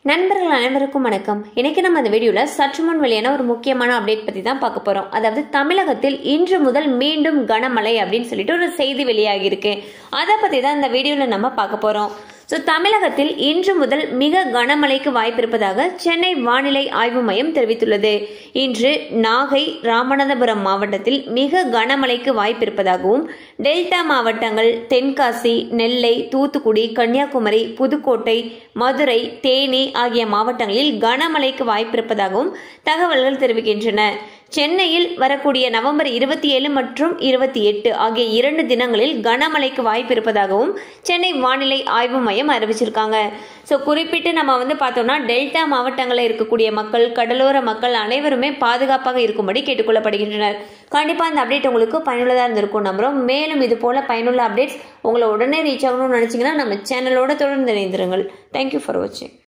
நண்பர்கள் அனைவருக்கும் வணக்கம் இன்னைக்கு நம்ம இந்த வீடியோவில் சற்று முன் வெளியான ஒரு முக்கியமான அப்டேட் பற்றி தான் பார்க்க போகிறோம் அதாவது தமிழகத்தில் இன்று முதல் மீண்டும் கனமழை அப்படின்னு சொல்லிட்டு ஒரு செய்தி வெளியாகியிருக்கு அதை பற்றி தான் இந்த வீடியோவில் நம்ம பார்க்க போகிறோம் ஸோ தமிழகத்தில் இன்று முதல் மிக கனமழைக்கு வாய்ப்பிருப்பதாக சென்னை வானிலை ஆய்வு மையம் தெரிவித்துள்ளது இன்று நாகை ராமநாதபுரம் மாவட்டத்தில் மிக கனமழைக்கு வாய்ப்பிருப்பதாகவும் டெல்டா மாவட்டங்கள் தென்காசி நெல்லை தூத்துக்குடி கன்னியாகுமரி புதுக்கோட்டை மதுரை தேனி ஆகிய மாவட்டங்களில் கனமழைக்கு வாய்ப்பிருப்பதாகவும் தகவல்கள் தெரிவிக்கின்றன சென்னையில் வரக்கூடிய நவம்பர் இருபத்தி ஏழு மற்றும் இருபத்தி எட்டு ஆகிய இரண்டு தினங்களில் கனமழைக்கு வாய்ப்பு இருப்பதாகவும் சென்னை வானிலை ஆய்வு மையம் அறிவிச்சிருக்காங்க ஸோ குறிப்பிட்டு நம்ம வந்து பார்த்தோம்னா டெல்டா மாவட்டங்களில் இருக்கக்கூடிய மக்கள் கடலோர மக்கள் அனைவருமே பாதுகாப்பாக இருக்கும்படி கேட்டுக்கொள்ளப்படுகின்றனர் கண்டிப்பாக இந்த அப்டேட் உங்களுக்கு பயனுள்ளதாக இருந்திருக்கும் நம்புறோம் மேலும் இது போல பயனுள்ள அப்டேட்ஸ் உங்களை உடனே ரீச் ஆகணும்னு நினச்சிங்கன்னா நம்ம சேனலோட தொடர்ந்து இணைந்திருங்கள் தேங்க்யூ ஃபார் வாட்சிங்